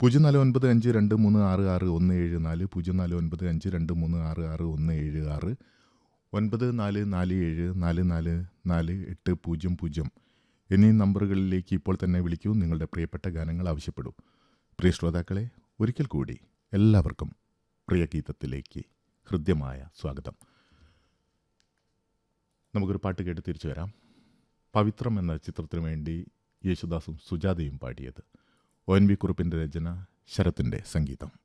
പൂജ്യം നാല് ഒൻപത് അഞ്ച് രണ്ട് മൂന്ന് ആറ് ആറ് ഒന്ന് ഏഴ് നാല് പൂജ്യം നാല് ഒൻപത് അഞ്ച് രണ്ട് മൂന്ന് ആറ് ആറ് ഒന്ന് ഏഴ് ആറ് ഒൻപത് നാല് നാല് ഏഴ് നാല് നാല് നാല് എട്ട് പൂജ്യം പൂജ്യം എന്നീ നമ്പറുകളിലേക്ക് ഇപ്പോൾ തന്നെ വിളിക്കൂ നിങ്ങളുടെ പ്രിയപ്പെട്ട ഗാനങ്ങൾ ആവശ്യപ്പെടൂ പ്രിയ ശ്രോതാക്കളെ ഒരിക്കൽ കൂടി എല്ലാവർക്കും പ്രിയ ഗീതത്തിലേക്ക് ഹൃദ്യമായ സ്വാഗതം നമുക്കൊരു പാട്ട് കേട്ട് തിരിച്ചു വരാം പവിത്രം എന്ന ചിത്രത്തിനു വേണ്ടി യേശുദാസും സുജാതയും പാടിയത് ഒ എൻ വി കുറുപ്പിൻ്റെ രചന ശരത്തിൻ്റെ സംഗീതം